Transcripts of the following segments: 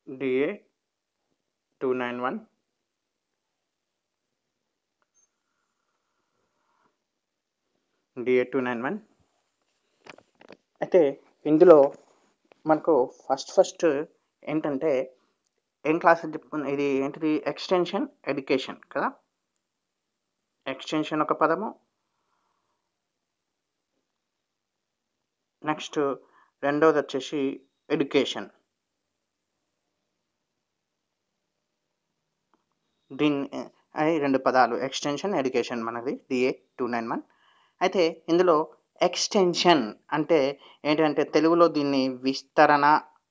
DA two nine one DA two nine one అయితే ఇందులో మనకు ఫస్ట్ ఫస్ట్ ఏంటంటే ఏం క్లాస్ చెప్పుకున్న ఇది ఏంటిది ఎక్స్టెన్షన్ ఎడ్యుకేషన్ కదా ఎక్స్టెన్షన్ ఒక పదము నెక్స్ట్ రెండవది వచ్చేసి ఎడ్యుకేషన్ దీన్ని అవి రెండు పదాలు ఎక్స్టెన్షన్ ఎడ్యుకేషన్ మనది డిఏ టూ నైన్ వన్ అయితే ఇందులో ఎక్స్టెన్షన్ అంటే ఏంటంటే తెలుగులో దీన్ని విస్తరణ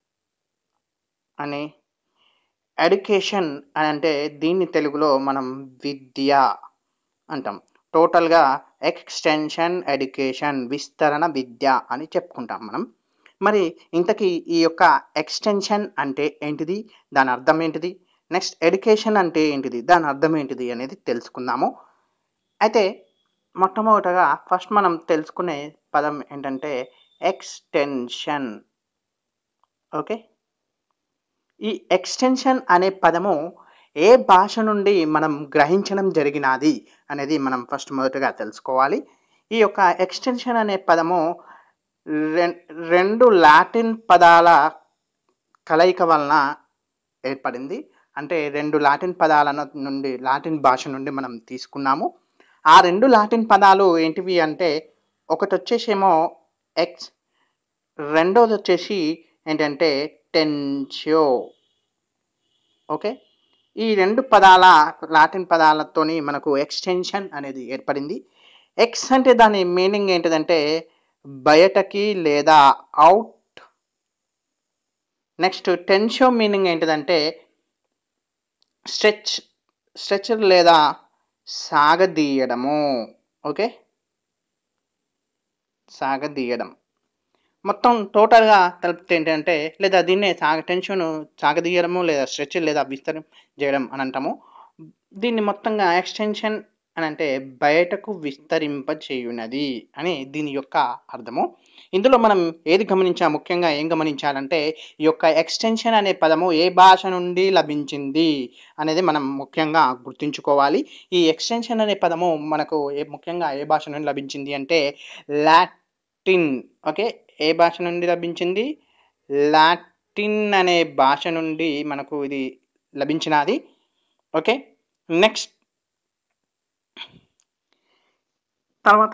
అని ఎడ్యుకేషన్ అని అంటే దీన్ని తెలుగులో మనం విద్య అంటాం టోటల్గా ఎక్స్టెన్షన్ ఎడ్యుకేషన్ విస్తరణ విద్య అని చెప్పుకుంటాం మనం మరి ఇంతకీ ఈ యొక్క ఎక్స్టెన్షన్ అంటే ఏంటిది దాని అర్థం ఏంటిది నెక్స్ట్ ఎడ్యుకేషన్ అంటే ఏంటిది దాని అర్థం ఏంటిది అనేది తెలుసుకుందాము అయితే మొట్టమొదటగా ఫస్ట్ మనం తెలుసుకునే పదం ఏంటంటే ఎక్స్టెన్షన్ ఓకే ఈ ఎక్స్టెన్షన్ అనే పదము ఏ భాష నుండి మనం గ్రహించడం జరిగినది అనేది మనం ఫస్ట్ మొదటగా తెలుసుకోవాలి ఈ యొక్క ఎక్స్టెన్షన్ అనే పదము రెం- రెండు లాటిన్ పదాల కలయిక వలన ఏర్పడింది అంటే రెండు లాటిన్ పదాల నుండి లాటిన్ భాష నుండి మనం తీసుకున్నాము ఆ రెండు లాటిన్ పదాలు ఏంటివి అంటే ఒకటి వచ్చేసేమో ఎక్స్ రెండోది వచ్చేసి ఏంటంటే టెన్షియో ఓకే ఈ రెండు పదాల లాటిన్ పదాలతోని మనకు ఎక్స్టెన్షన్ అనేది ఏర్పడింది ఎక్స్ అంటే దాని మీనింగ్ ఏంటిదంటే బయటకి లేదా అవుట్ నెక్స్ట్ టెన్షియో మీనింగ్ ఏంటిదంటే స్ట్రెచ్ స్ట్రెచర్ లేదా సాగదీయడము ఓకే సాగదీయడం మొత్తం టోటల్గా కలిపితే ఏంటంటే లేదా దీన్నే సాగ టెన్షన్ సాగదీయడము లేదా స్ట్రెచ్ లేదా విస్తరం చేయడం అని అంటాము దీన్ని మొత్తంగా ఎక్స్టెన్షన్ అని అంటే బయటకు విస్తరింప చేయునది అని దీని యొక్క అర్థము ఇందులో మనం ఏది గమనించా ముఖ్యంగా ఏం గమనించాలంటే ఈ యొక్క ఎక్స్టెన్షన్ అనే పదము ఏ భాష నుండి లభించింది అనేది మనం ముఖ్యంగా గుర్తుంచుకోవాలి ఈ ఎక్స్టెన్షన్ అనే పదము మనకు ఏ ముఖ్యంగా ఏ భాష నుండి లభించింది అంటే లాటిన్ ఓకే ఏ భాష నుండి లభించింది లాటిన్ అనే భాష నుండి మనకు ఇది లభించినది ఓకే నెక్స్ట్ తర్వాత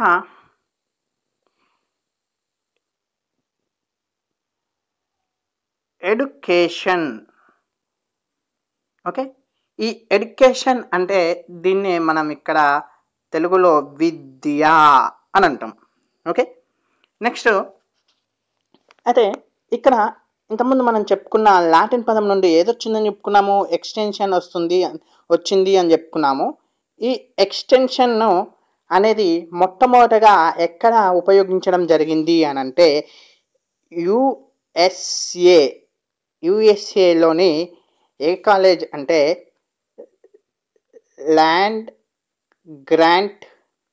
ఎడ్యుకేషన్ ఓకే ఈ ఎడ్యుకేషన్ అంటే దీన్ని మనం ఇక్కడ తెలుగులో విద్య అని అంటాం ఓకే నెక్స్ట్ అయితే ఇక్కడ ఇంతకుముందు మనం చెప్పుకున్న లాటిన్ పదం నుండి ఏదొచ్చిందని చెప్పుకున్నాము ఎక్స్టెన్షన్ వస్తుంది వచ్చింది అని చెప్పుకున్నాము ఈ ఎక్స్టెన్షన్ను అనేది మొట్టమొదటగా ఎక్కడ ఉపయోగించడం జరిగింది అని అంటే యుఎస్ఏ యుఎస్ఏలోని ఏ కాలేజ్ అంటే land grant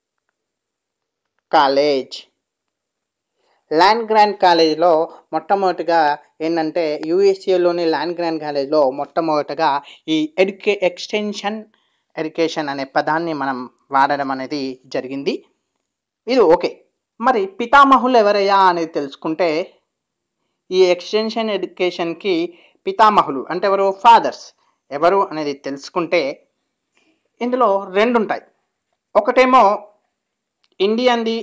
college land grant కాలేజ్లో మొట్టమొదటిగా ఏంటంటే యూఎస్ఏలోని ల్యాండ్ గ్రాంట్ కాలేజ్లో మొట్టమొదటిగా ఈ ఎడ్యుకే ఎక్స్టెన్షన్ ఎడ్యుకేషన్ అనే పదాన్ని మనం వాడడం అనేది జరిగింది ఇది ఓకే మరి పితామహులు ఎవరయ్యా అనేది తెలుసుకుంటే ఈ ఎక్స్టెన్షన్ ఎడ్యుకేషన్కి పితామహులు అంటే ఎవరు ఫాదర్స్ ఎవరు అనేది తెలుసుకుంటే ఇందులో రెండు ఉంటాయి ఒకటేమో ఇండియన్ది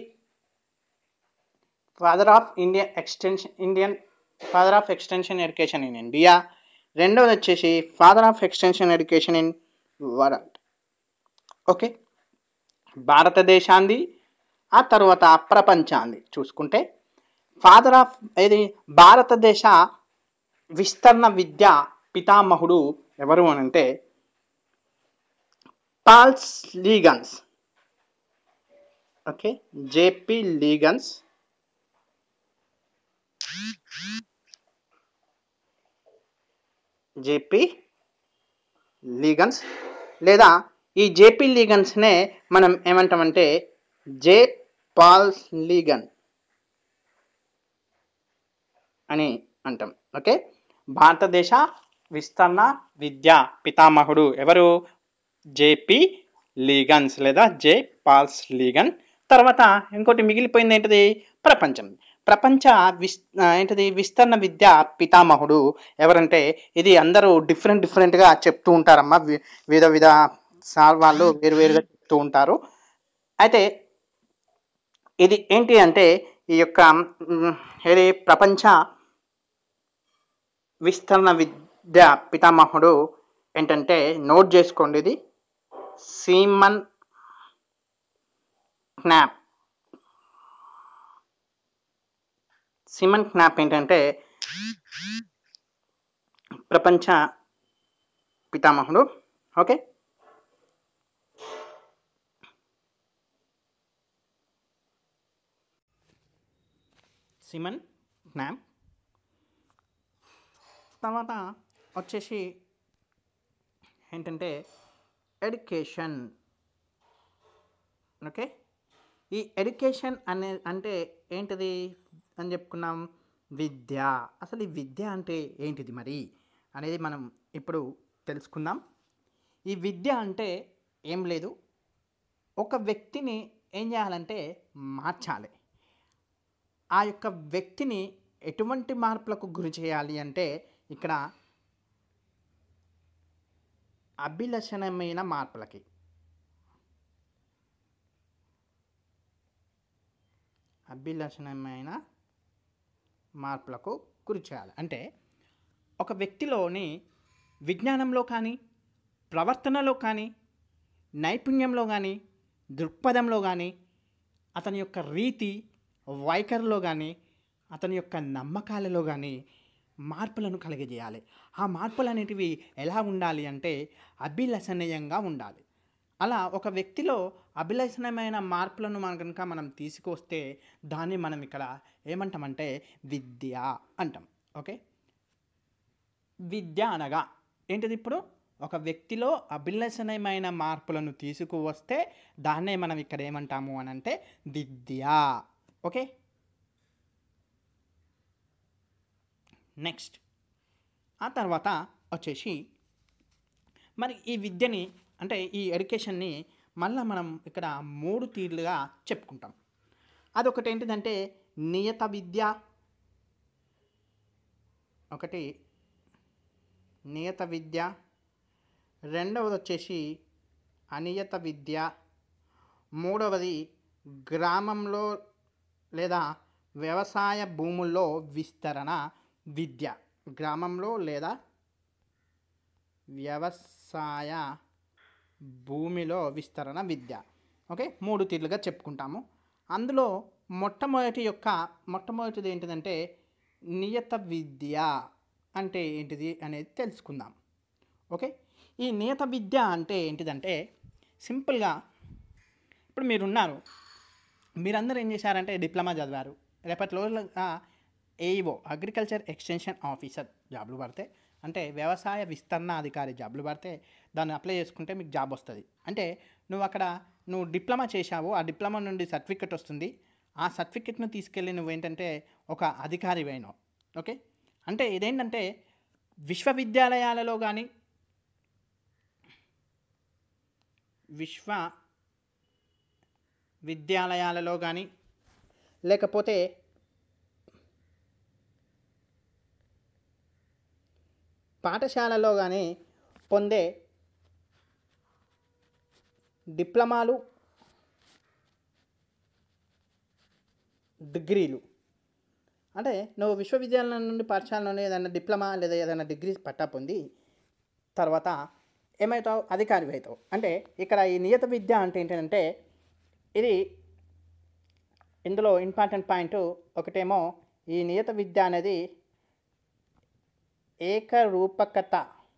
father of Indian extension Indian father of extension education in India రెండవది వచ్చేసి father of extension education in world okay భారతదేశాంది ఆ తర్వాత ప్రపంచాంది చూసుకుంటే ఫాదర్ ఆఫ్ ఏది భారతదేశ విస్తరణ విద్య పితామహుడు ఎవరు అని అంటే Paul's Leagans okay JP Leagans JP Leagans లేదా ఈ జేపీ లీగన్స్నే మనం ఏమంటామంటే జే పాల్స్ లీగన్ అని అంటాం ఓకే భారతదేశ విస్తరణ విద్య పితామహుడు ఎవరు జేపి లీగన్స్ లేదా జే పాల్స్ లీగన్ తర్వాత ఇంకోటి మిగిలిపోయింది ఏంటిది ప్రపంచం ప్రపంచ విస్ ఆ, ఏంటిది విస్తరణ విద్య పితామహుడు ఎవరంటే ఇది అందరూ డిఫరెంట్ డిఫరెంట్గా చెప్తూ ఉంటారమ్మా వి- వివిధ విధ సార్ వాళ్ళు వేరువేరుగా చెప్తూ ఉంటారు అయితే ఇది ఏంటి అంటే ఈ యొక్క మ్, ఏది ప్రపంచ విస్తరణ విద్య పితామహుడు ఏంటంటే నోట్ చేసుకోండి ఇది సీమన్ క్నాప్ సిమన్ క్నాప్ ఏంటంటే ప్రపంచ పితామహుడు ఓకే సిమన్ క్నాప్ తర్వాత వచ్చేసి ఏంటంటే ఎడ్యుకేషన్ ఓకే ఈ ఎడ్యుకేషన్ అనే అంటే ఏంటిది అని చెప్పుకున్నాం విద్య అసలు ఈ విద్య అంటే ఏంటిది మరి అనేది మనం ఇప్పుడు తెలుసుకుందాం ఈ విద్య అంటే ఏం లేదు ఒక వ్యక్తిని ఏం చేయాలంటే మార్చాలి ఆ యొక్క వ్యక్తిని ఎటువంటి మార్పులకు గురి చేయాలి అంటే ఇక్కడ అభిలషణమైన మార్పులకి అభిలషణమైన మార్పులకు గురి చేయాలి అంటే ఒక వ్యక్తిలోని విజ్ఞానంలో కానీ ప్రవర్తనలో కానీ నైపుణ్యంలో కానీ దృక్పథంలో కానీ అతని యొక్క రీతి వైఖరిలో కానీ అతని యొక్క నమ్మకాలలో కానీ మార్పులను కలిగజేయాలి ఆ మార్పులు అనేటివి ఎలా ఉండాలి అంటే అభిలషణీయంగా ఉండాలి అలా ఒక వ్యక్తిలో అభిలషణమైన మార్పులను మనం కనుక మనం తీసుకొస్తే దాన్ని మనం ఇక్కడ ఏమంటామంటే విద్య అంటాం ఓకే విద్య అనగా ఏంటిది ఇప్పుడు ఒక వ్యక్తిలో అభిలషణమైన మార్పులను తీసుకువస్తే దాన్నే మనం ఇక్కడ ఏమంటాము అని అంటే విద్య ఓకే నెక్స్ట్ ఆ తర్వాత వచ్చేసి మరి ఈ విద్యని అంటే ఈ ఎడ్యుకేషన్ని మళ్ళీ మనం ఇక్కడ మూడు తీర్లుగా చెప్పుకుంటాం అదొకటి ఏంటిదంటే నియత విద్య ఒకటి నియత విద్య రెండవది వచ్చేసి అనియత విద్య మూడవది గ్రామంలో లేదా వ్యవసాయ భూముల్లో విస్తరణ విద్య గ్రామంలో లేదా వ్యవసాయ భూమిలో విస్తరణ విద్య ఓకే మూడు తీర్లుగా చెప్పుకుంటాము అందులో మొట్టమొదటి యొక్క మొట్టమొదటిది ఏంటిదంటే నియత విద్య అంటే ఏంటిది అనేది తెలుసుకుందాం ఓకే ఈ నియత విద్య అంటే ఏంటిదంటే సింపుల్గా ఇప్పుడు మీరున్నారు మీరందరూ ఏం చేశారంటే డిప్లొమా చదివారు రేపటి రోజులుగా ఏఈఓ అగ్రికల్చర్ ఎక్స్టెన్షన్ ఆఫీసర్ జాబ్లు పడితే అంటే వ్యవసాయ విస్తరణ అధికారి జాబ్లు పడితే దాన్ని అప్లై చేసుకుంటే మీకు జాబ్ వస్తుంది అంటే నువ్వు అక్కడ నువ్వు డిప్లొమా చేశావు ఆ డిప్లొమా నుండి సర్టిఫికెట్ వస్తుంది ఆ సర్టిఫికెట్ను తీసుకెళ్ళి నువ్వేంటంటే ఒక అధికారి అయినావు ఓకే అంటే ఇదేంటంటే విశ్వవిద్యాలయాలలో కానీ విశ్వ విద్యాలయాలలో కానీ లేకపోతే పాఠశాలలో కానీ పొందే డిప్లొమాలు డిగ్రీలు అంటే నువ్వు విశ్వవిద్యాలయం నుండి పాఠశాల నుండి ఏదైనా డిప్లొమా లేదా ఏదైనా డిగ్రీ పట్టా పొంది తర్వాత ఏమవుతావు అధికారి అవుతావు అంటే ఇక్కడ ఈ నియత విద్య అంటే ఏంటంటే ఇది ఇందులో ఇంపార్టెంట్ పాయింట్ ఒకటేమో ఈ నియత విద్య అనేది ఏకరూపకత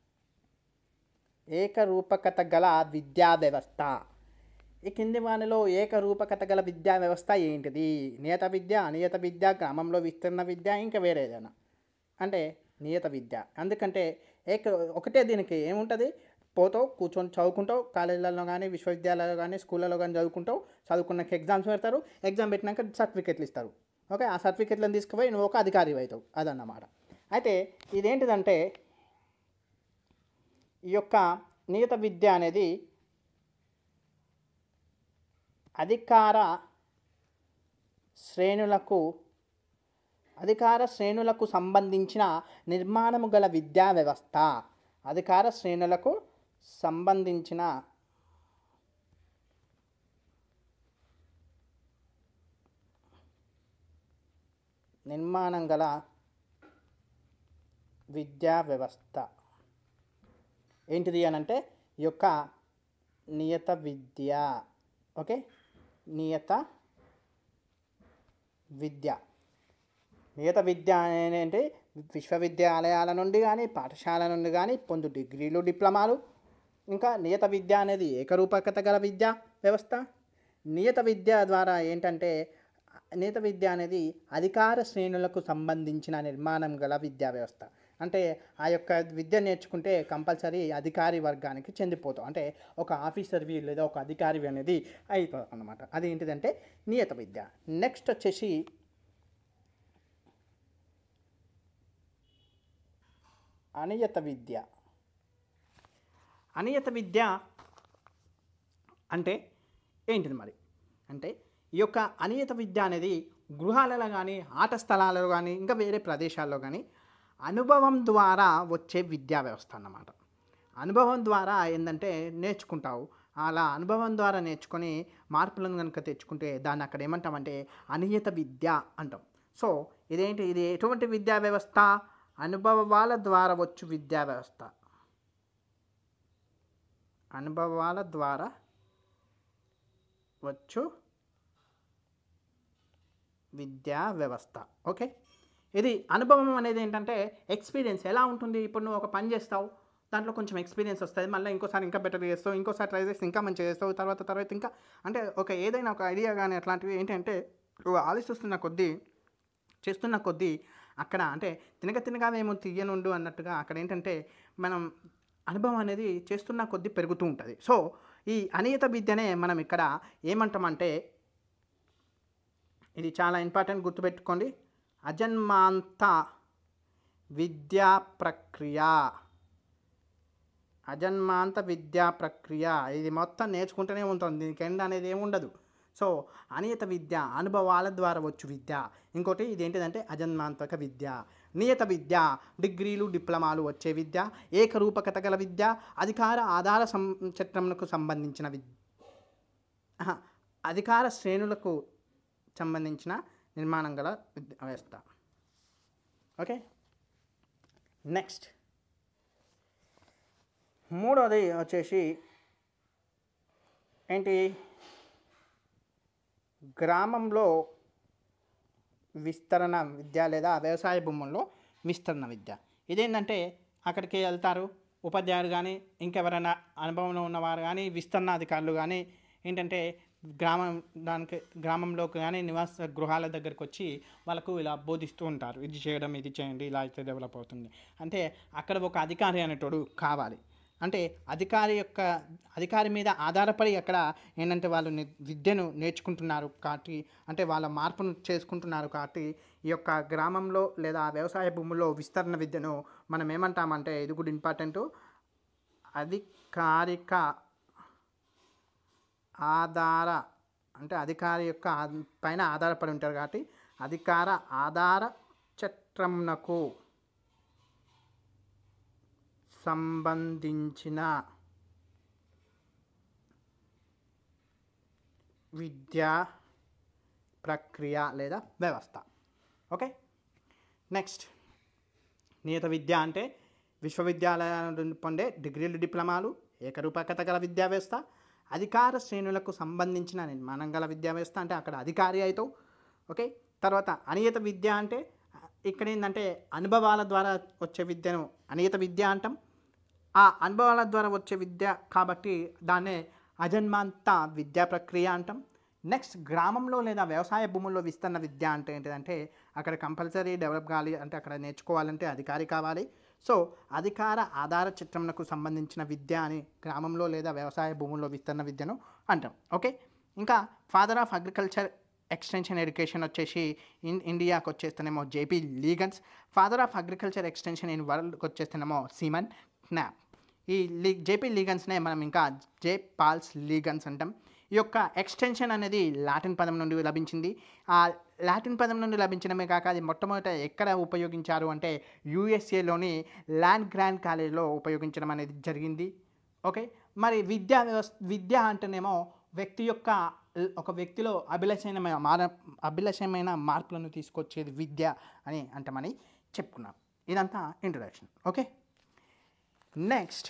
ఏకరూపకత గల విద్యా వ్యవస్థ ఈ కింది వానిలో ఏకరూపకత గల విద్యా వ్యవస్థ ఏంటిది నియత విద్య అనియత విద్య గ్రామంలో విస్తరణ విద్య ఇంకా వేరే ఏదైనా అంటే నియత విద్య ఎందుకంటే ఏక ఒకటే దీనికి ఏముంటుంది పోతావు కూర్చొని చదువుకుంటావు కాలేజీలలో కానీ విశ్వవిద్యాలయాలు కానీ స్కూళ్ళలో కానీ చదువుకుంటావు చదువుకున్నాక ఎగ్జామ్స్ పెడతారు ఎగ్జామ్ పెట్టినాక సర్టిఫికెట్లు ఇస్తారు ఓకే ఆ సర్టిఫికెట్లను తీసుకుపోయి నువ్వు ఒక అధికారి అవుతావు అదన్నమాట అయితే ఇదేంటిదంటే ఈ యొక్క నియత విద్య అనేది అధికార శ్రేణులకు అధికార శ్రేణులకు సంబంధించిన నిర్మాణము గల విద్యా వ్యవస్థ అధికార శ్రేణులకు సంబంధించిన నిర్మాణం గల విద్యా వ్యవస్థ ఏంటిది అని అంటే ఈ యొక్క నియత విద్య ఓకే నియత విద్య నియత విద్య అనేది విశ్వవిద్యాలయాల నుండి కానీ పాఠశాల నుండి కానీ పొందు డిగ్రీలు డిప్లొమాలు ఇంకా నియత విద్య అనేది ఏకరూపకత గల విద్యా వ్యవస్థ నియత విద్య ద్వారా ఏంటంటే నియత విద్య అనేది అధికార శ్రేణులకు సంబంధించిన నిర్మాణం గల విద్యా వ్యవస్థ అంటే ఆ యొక్క విద్య నేర్చుకుంటే కంపల్సరీ అధికారి వర్గానికి చెందిపోతాం అంటే ఒక ఆఫీసర్వి లేదా ఒక అధికారివి అనేది అయిపోతాం అనమాట అది ఏంటిదంటే నియత విద్య నెక్స్ట్ వచ్చేసి అనియత విద్య అనియత విద్య అంటే ఏంటిది మరి అంటే ఈ యొక్క అనియత విద్య అనేది గృహాలలో కానీ ఆట స్థలాలలో కానీ ఇంకా వేరే ప్రదేశాల్లో కానీ అనుభవం ద్వారా వచ్చే విద్యా వ్యవస్థ అన్నమాట అనుభవం ద్వారా ఏంటంటే నేర్చుకుంటావు అలా అనుభవం ద్వారా నేర్చుకొని మార్పులను కనుక తెచ్చుకుంటే దాన్ని అక్కడ ఏమంటామంటే అనియత విద్య అంటాం సో ఇదేంటి ఇది ఎటువంటి విద్యా వ్యవస్థ అనుభవాల ద్వారా వచ్చు విద్యా వ్యవస్థ అనుభవాల ద్వారా వచ్చు విద్యా వ్యవస్థ ఓకే ఇది అనుభవం అనేది ఏంటంటే ఎక్స్పీరియన్స్ ఎలా ఉంటుంది ఇప్పుడు నువ్వు ఒక పని చేస్తావు దాంట్లో కొంచెం ఎక్స్పీరియన్స్ వస్తుంది మళ్ళీ ఇంకోసారి ఇంకా బెటర్ చేస్తావు ఇంకోసారి ట్రై చేస్తే ఇంకా మంచిగా చేస్తావు తర్వాత తర్వాత ఇంకా అంటే ఒక ఏదైనా ఒక ఐడియా కానీ అట్లాంటివి ఏంటంటే నువ్వు ఆలోచిస్తున్న కొద్దీ చేస్తున్న కొద్దీ అక్కడ అంటే తినక తినగా మేము తీయనుండు అన్నట్టుగా అక్కడ ఏంటంటే మనం అనుభవం అనేది చేస్తున్న కొద్దీ పెరుగుతూ ఉంటుంది సో ఈ అనియత విద్యనే మనం ఇక్కడ ఏమంటామంటే ఇది చాలా ఇంపార్టెంట్ గుర్తుపెట్టుకోండి అజన్మాంత విద్యా ప్రక్రియ అజన్మాంత విద్యా ప్రక్రియ ఇది మొత్తం నేర్చుకుంటూనే ఉంటుంది దీనికి ఎండ్ అనేది ఏమి ఉండదు సో అనియత విద్య అనుభవాల ద్వారా వచ్చు విద్య ఇంకోటి ఇదేంటిదంటే అజన్మాంతక విద్య నియత విద్య డిగ్రీలు డిప్లొమాలు వచ్చే విద్య ఏకరూపకత గల విద్య అధికార ఆధార సం చట్రంకు సంబంధించిన విద్య ఆహా, అధికార శ్రేణులకు సంబంధించిన నిర్మాణం గల విద్య వ్యవస్థ ఓకే నెక్స్ట్ మూడోది వచ్చేసి ఏంటి గ్రామంలో విస్తరణ విద్య లేదా వ్యవసాయ భూముల్లో విస్తరణ విద్య ఇదేంటంటే అక్కడికి వెళ్తారు ఉపాధ్యాయులు కానీ ఇంకెవరైనా అనుభవంలో ఉన్నవారు కానీ విస్తరణ అధికారులు కానీ ఏంటంటే గ్రామం దానికి గ్రామంలోకి కానీ నివాస గృహాల దగ్గరికి వచ్చి వాళ్ళకు ఇలా బోధిస్తూ ఉంటారు ఇది చేయడం ఇది చేయండి ఇలా అయితే డెవలప్ అవుతుంది అంటే అక్కడ ఒక అధికారి అనేటోడు కావాలి అంటే అధికారి యొక్క అధికారి మీద ఆధారపడి అక్కడ ఏంటంటే వాళ్ళు ని- విద్యను నేర్చుకుంటున్నారు కాబట్టి అంటే వాళ్ళ మార్పును చేసుకుంటున్నారు కాబట్టి ఈ యొక్క గ్రామంలో లేదా వ్యవసాయ భూముల్లో విస్తరణ విద్యను మనం ఏమంటామంటే ఇది కూడా ఇంపార్టెంట్ అధికారిక ఆధార అంటే అధికారి యొక్క ఆ- పైన ఆధారపడి ఉంటారు కాబట్టి అధికార ఆధార చట్రంనకు సంబంధించిన విద్యా ప్రక్రియ లేదా వ్యవస్థ ఓకే నెక్స్ట్ నియత విద్య అంటే విశ్వవిద్యాలయాల నుండి పొందే డిగ్రీలు డిప్లొమాలు ఏకరూపకత గల విద్యా వ్యవస్థ అధికార శ్రేణులకు సంబంధించిన నిర్మాణం గల విద్యా వ్యవస్థ అంటే అక్కడ అధికారి అవుతావు ఓకే తర్వాత అనియత విద్య అంటే ఇక్కడ ఏంటంటే అనుభవాల ద్వారా వచ్చే విద్యను అనియత విద్య అంటాం ఆ అనుభవాల ద్వారా వచ్చే విద్య కాబట్టి దాన్నే అజన్మాంత విద్యా ప్రక్రియ అంటాం నెక్స్ట్ గ్రామంలో లేదా వ్యవసాయ భూముల్లో విస్తరణ విద్య అంటే ఏంటిదంటే అక్కడ కంపల్సరీ డెవలప్ కావాలి అంటే అక్కడ నేర్చుకోవాలంటే అధికారి కావాలి సో అధికార ఆధార చిత్రంకు సంబంధించిన విద్య అని గ్రామంలో లేదా వ్యవసాయ భూముల్లో విస్తరణ విద్యను అంటాం ఓకే ఇంకా father of agriculture extension education వచ్చేసి ఇన్ ఇండియాకి వచ్చేస్తేనేమో JP Leagans father of agriculture extension in వరల్డ్కి వచ్చేస్తేనేమో సీమన్ క్నాప్ ఈ లీ జేపీ లీగన్స్నే మనం ఇంకా జే పాల్స్ లీగన్స్ అంటాం ఈ యొక్క ఎక్స్టెన్షన్ అనేది లాటిన్ పదం నుండి లభించింది ఆ లాటిన్ పదం నుండి లభించడమే కాక అది మొట్టమొదట ఎక్కడ ఉపయోగించారు అంటే యూఎస్ఏలోని ల్యాండ్ గ్రాండ్ కాలేజ్లో ఉపయోగించడం అనేది జరిగింది ఓకే మరి విద్యా వ్యవస్థ విద్య అంటేనేమో వ్యక్తి యొక్క ఒక వ్యక్తిలో అభిలషమైన మార అభిలషమైన మార్పులను తీసుకొచ్చేది విద్య అని అంటామని చెప్పుకున్నాం ఇదంతా ఇంట్రడక్షన్ ఓకే నెక్స్ట్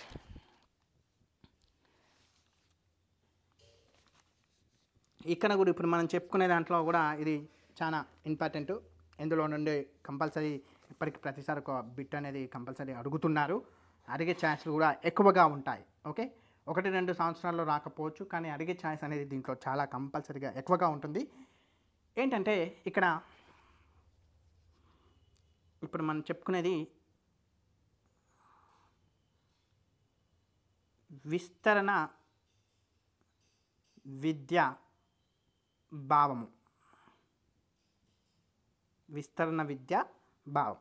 ఇక్కడ కూడా ఇప్పుడు మనం చెప్పుకునే దాంట్లో కూడా ఇది చాలా ఇంపార్టెంట్ ఇందులో నుండి కంపల్సరీ ఇప్పటికి ప్రతిసారి ఒక బిట్ అనేది కంపల్సరీ అడుగుతున్నారు అడిగే ఛాన్స్లు కూడా ఎక్కువగా ఉంటాయి ఓకే ఒకటి రెండు సంవత్సరాల్లో రాకపోవచ్చు కానీ అడిగే ఛాన్స్ అనేది దీంట్లో చాలా కంపల్సరీగా ఎక్కువగా ఉంటుంది ఏంటంటే ఇక్కడ ఇప్పుడు మనం చెప్పుకునేది విస్తరణ విద్య భావము విస్తరణ విద్య భావం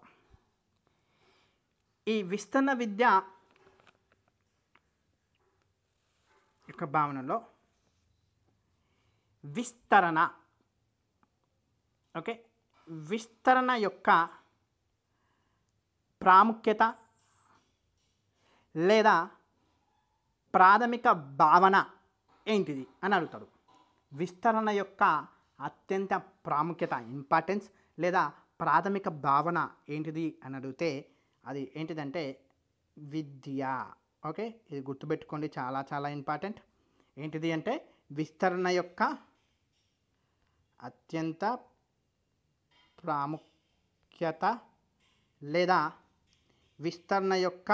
ఈ విస్తరణ విద్య యొక్క భావనలో విస్తరణ ఓకే విస్తరణ యొక్క ప్రాముఖ్యత లేదా ప్రాథమిక భావన ఏంటిది అని అడుగుతాడు విస్తరణ యొక్క అత్యంత ప్రాముఖ్యత ఇంపార్టెన్స్ లేదా ప్రాథమిక భావన ఏంటిది అని అడిగితే అది ఏంటిదంటే విద్య ఓకే ఇది గుర్తుపెట్టుకోండి చాలా చాలా ఇంపార్టెంట్ ఏంటిది అంటే విస్తరణ యొక్క అత్యంత ప్రాముఖ్యత లేదా విస్తరణ యొక్క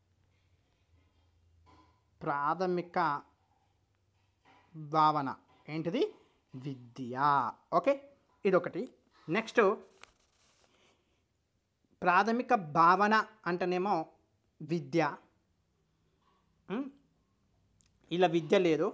ప్రాథమిక భావన ఏంటిది విద్య ఓకే ఇదొకటి నెక్స్ట్ ప్రాథమిక భావన అంటేనేమో విద్య ఉమ్, ఇలా విద్య లేదు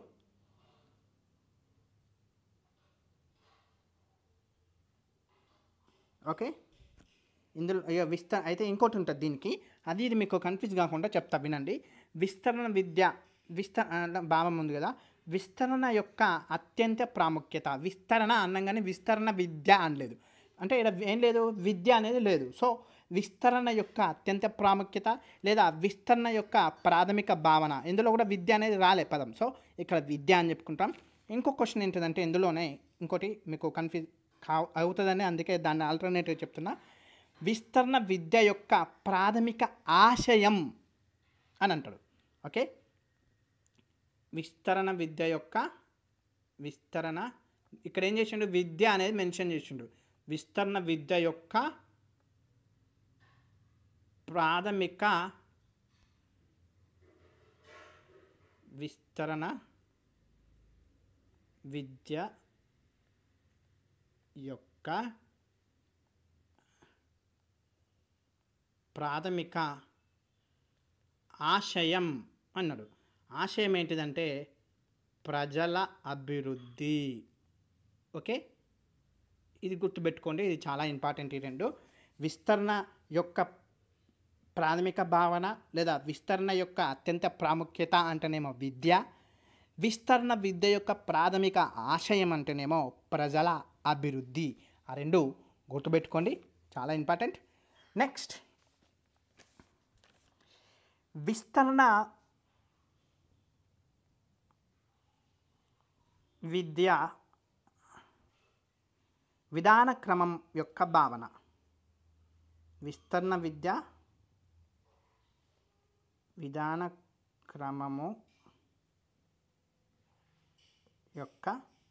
ఓకే ఇందులో ఇక విస్త అయితే ఇంకోటి ఉంటుంది దీనికి అది ఇది మీకు కన్ఫ్యూజ్ కాకుండా చెప్తా వినండి విస్తరణ విద్య విస్త ఆ, భావం ఉంది కదా విస్తరణ యొక్క అత్యంత ప్రాముఖ్యత విస్తరణ అనగానే విస్తరణ విద్య అనలేదు అంటే ఇక్కడ ఏం లేదు విద్య అనేది లేదు సో విస్తరణ యొక్క అత్యంత ప్రాముఖ్యత లేదా విస్తరణ యొక్క ప్రాథమిక భావన ఇందులో కూడా విద్య అనేది రాలే పదం సో ఇక్కడ విద్య అని చెప్పుకుంటాం ఇంకో క్వశ్చన్ ఏంటిదంటే ఇందులోనే ఇంకోటి మీకు కన్ఫ్యూజ్ కా అవుతుందని అందుకే దాన్ని ఆల్టర్నేటివ్ చెప్తున్నా విస్తరణ విద్య యొక్క ప్రాథమిక ఆశయం అని అంటాడు ఓకే విస్తరణ విద్య యొక్క విస్తరణ ఇక్కడ ఏం చేసిండు విద్య అనేది మెన్షన్ చేసిండు విస్తరణ విద్య యొక్క ప్రాథమిక విస్తరణ విద్య యొక్క ప్రాథమిక ఆశయం అన్నాడు ఆశయం ఏంటిదంటే ప్రజల అభివృద్ధి ఓకే ఇది గుర్తుపెట్టుకోండి ఇది చాలా ఇంపార్టెంట్ ఈ రెండు విస్తరణ యొక్క ప్రాథమిక భావన లేదా విస్తరణ యొక్క అత్యంత ప్రాముఖ్యత అంటేనేమో విద్య విస్తరణ విద్య యొక్క ప్రాథమిక ఆశయం అంటేనేమో ప్రజల అభివృద్ధి ఆ రెండు గుర్తుపెట్టుకోండి చాలా ఇంపార్టెంట్ నెక్స్ట్ విస్తరణ విద్య విధాన క్రమం యొక్క భావన విస్తరణ విద్య విధాన క్రమము యొక్క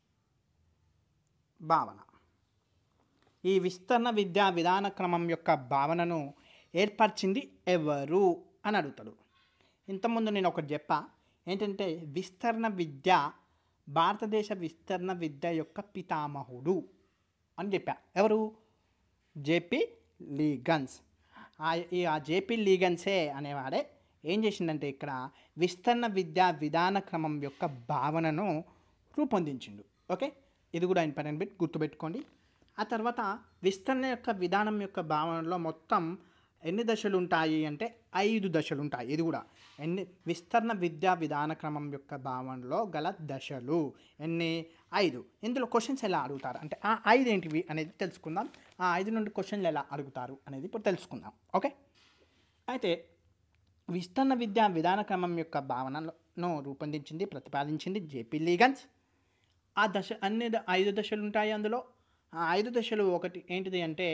భావన ఈ విస్తరణ విద్యా విధాన క్రమం యొక్క భావనను ఏర్పరిచింది ఎవరు అని అడుగుతాడు ఇంతకుముందు నేను ఒకటి చెప్పా ఏంటంటే విస్తరణ విద్య భారతదేశ విస్తరణ విద్య యొక్క పితామహుడు అని చెప్పా ఎవరు జేపీ లీగన్స్ ఆ ఈ ఆ జేపీ లీగన్సే అనేవాడే ఏం చేసిండంటే ఇక్కడ విస్తరణ విద్యా విధాన క్రమం యొక్క భావనను రూపొందించిండు ఓకే ఇది కూడా ఇంపార్టెంట్ బిట్ గుర్తుపెట్టుకోండి ఆ తర్వాత విస్తరణ యొక్క విధానం యొక్క భావనలో మొత్తం ఎన్ని దశలు ఉంటాయి అంటే ఐదు దశలు ఉంటాయి ఇది కూడా ఎన్ని విస్తరణ విద్యా విధాన క్రమం యొక్క భావనలో గల దశలు ఎన్ని ఐదు ఇందులో క్వశ్చన్స్ ఎలా అడుగుతారు అంటే ఆ ఐదు ఏంటివి అనేది తెలుసుకుందాం ఆ ఐదు నుండి క్వశ్చన్లు ఎలా అడుగుతారు అనేది ఇప్పుడు తెలుసుకుందాం ఓకే అయితే విస్తరణ విద్యా విధాన క్రమం యొక్క భావనను రూపొందించింది ప్రతిపాదించింది జేపీ లీగన్స్ ఆ దశ అన్ని ద- ఐదు దశలు ఉంటాయి అందులో ఆ ఐదు దశలు ఒకటి ఏంటిది అంటే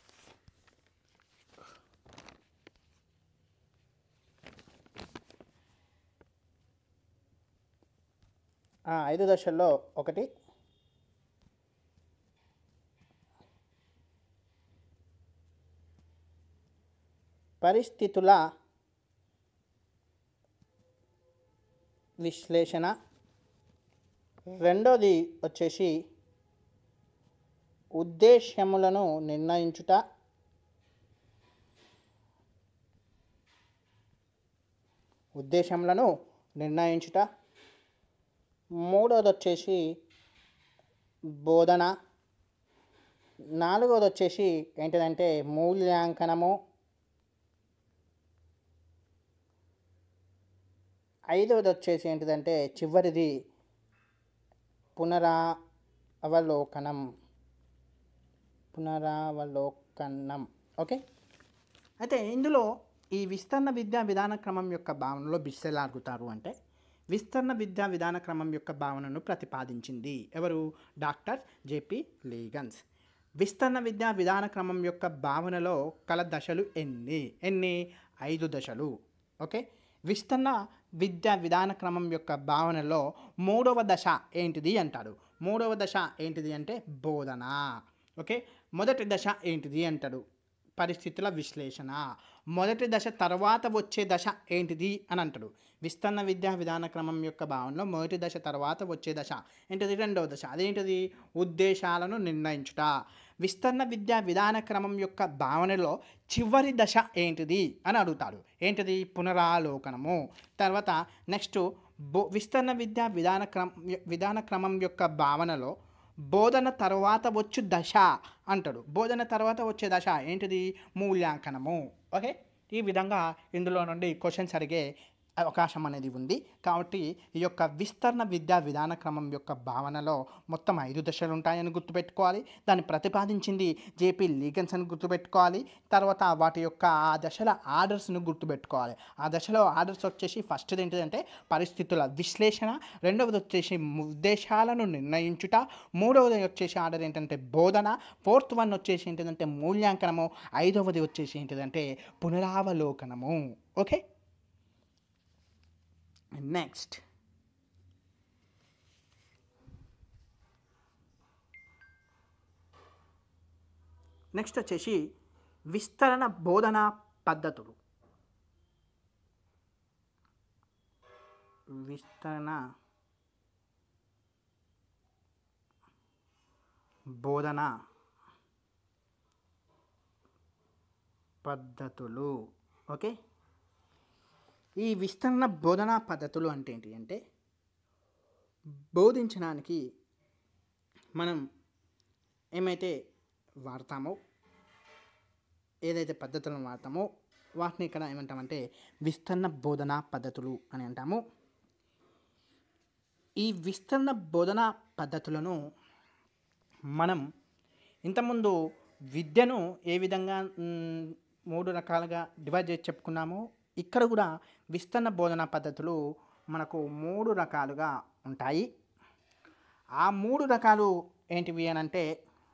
ఆ ఐదు దశల్లో ఒకటి పరిస్థితుల విశ్లేషణ రెండోది వచ్చేసి ఉద్దేశ్యములను నిర్ణయించుట ఉద్దేశములను నిర్ణయించుట మూడోది వచ్చేసి బోధన నాలుగోది వచ్చేసి ఏంటిదంటే మూల్యాంకనము ఐదవది వచ్చేసి ఏంటిదంటే చివరిది పునరా అవలోకనం పునరావలోకనం ఓకే అయితే ఇందులో ఈ విస్తరణ విద్యా విధాన క్రమం యొక్క భావనలో బిస్ ఎలా అడుగుతారు అంటే విస్తరణ విద్యా విధాన క్రమం యొక్క భావనను ప్రతిపాదించింది ఎవరు డాక్టర్ జేపీ లీగన్స్ విస్తరణ విద్యా విధాన క్రమం యొక్క భావనలో కల దశలు ఎన్ని ఎన్ని ఐదు దశలు ఓకే విస్తరణ విద్యా విధాన క్రమం యొక్క భావనలో మూడవ దశ ఏంటిది అంటాడు మూడవ దశ ఏంటిది అంటే బోధన ఓకే మొదటి దశ ఏంటిది అంటాడు పరిస్థితుల విశ్లేషణ మొదటి దశ తర్వాత వచ్చే దశ ఏంటిది అని అంటాడు విస్తరణ విద్యా విధాన క్రమం యొక్క భావనలో మొదటి దశ తర్వాత వచ్చే దశ ఏంటిది రెండవ దశ అదేంటిది ఉద్దేశాలను నిర్ణయించుట విస్తరణ విద్యా విధాన క్రమం యొక్క భావనలో చివరి దశ ఏంటిది అని అడుగుతాడు ఏంటిది పునరాలోకనము తర్వాత నెక్స్ట్ బో విస్తరణ విద్యా విధాన క్రమం విధాన క్రమం యొక్క భావనలో బోధన తర్వాత వచ్చు దశ అంటాడు బోధన తర్వాత వచ్చే దశ ఏంటిది మూల్యాంకనము ఓకే ఈ విధంగా ఇందులో నుండి క్వశ్చన్స్ అడిగే అవకాశం అనేది ఉంది కాబట్టి ఈ యొక్క విస్తరణ విద్యా విధాన క్రమం యొక్క భావనలో మొత్తం ఐదు దశలు ఉంటాయని గుర్తుపెట్టుకోవాలి దాన్ని ప్రతిపాదించింది జేపీ లీగన్స్ అని గుర్తుపెట్టుకోవాలి తర్వాత వాటి యొక్క ఆ దశల ఆర్డర్స్ను గుర్తుపెట్టుకోవాలి ఆ దశలో ఆర్డర్స్ వచ్చేసి ఫస్ట్ది ఏంటిదంటే పరిస్థితుల విశ్లేషణ రెండవది వచ్చేసి ఉద్దేశాలను నిర్ణయించుట మూడవది వచ్చేసి ఆర్డర్ ఏంటంటే బోధన ఫోర్త్ వన్ వచ్చేసి ఏంటిదంటే మూల్యాంకనము ఐదవది వచ్చేసి ఏంటిదంటే పునరావలోకనము ఓకే నెక్స్ట్ నెక్స్ట్ వచ్చేసి విస్తరణ బోధన పద్ధతులు విస్తరణ బోధన పద్ధతులు ఓకే ఈ విస్తరణ బోధనా పద్ధతులు అంటే ఏంటి అంటే బోధించడానికి మనం ఏమైతే వాడతామో ఏదైతే పద్ధతులను వాడతామో వాటిని ఇక్కడ ఏమంటామంటే విస్తరణ బోధనా పద్ధతులు అని అంటాము ఈ విస్తరణ బోధనా పద్ధతులను మనం ఇంతకుముందు విద్యను ఏ విధంగా మ్, మూడు రకాలుగా డివైడ్ చేసి చెప్పుకున్నామో ఇక్కడ కూడా విస్తరణ బోధనా పద్ధతులు మనకు మూడు రకాలుగా ఉంటాయి ఆ మూడు రకాలు ఏంటివి అని అంటే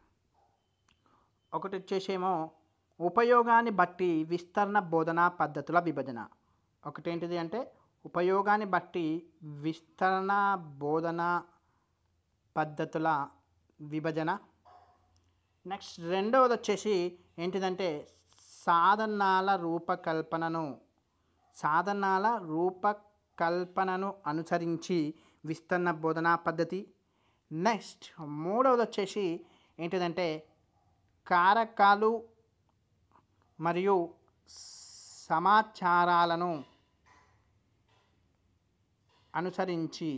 ఒకటి వచ్చేసేమో ఉపయోగాన్ని బట్టి విస్తరణ బోధనా పద్ధతుల విభజన ఒకటేంటిది అంటే ఉపయోగాన్ని బట్టి విస్తరణ బోధన పద్ధతుల విభజన నెక్స్ట్ రెండవది వచ్చేసి ఏంటిదంటే సాధనాల రూపకల్పనను సాధనాల రూపకల్పనను అనుసరించి విస్తరణ బోధనా పద్ధతి నెక్స్ట్ మూడవది వచ్చేసి ఏంటిదంటే కారకాలు మరియు సమాచారాలను అనుసరించి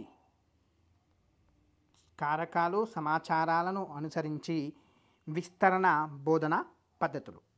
కారకాలు సమాచారాలను అనుసరించి విస్తరణ బోధన పద్ధతులు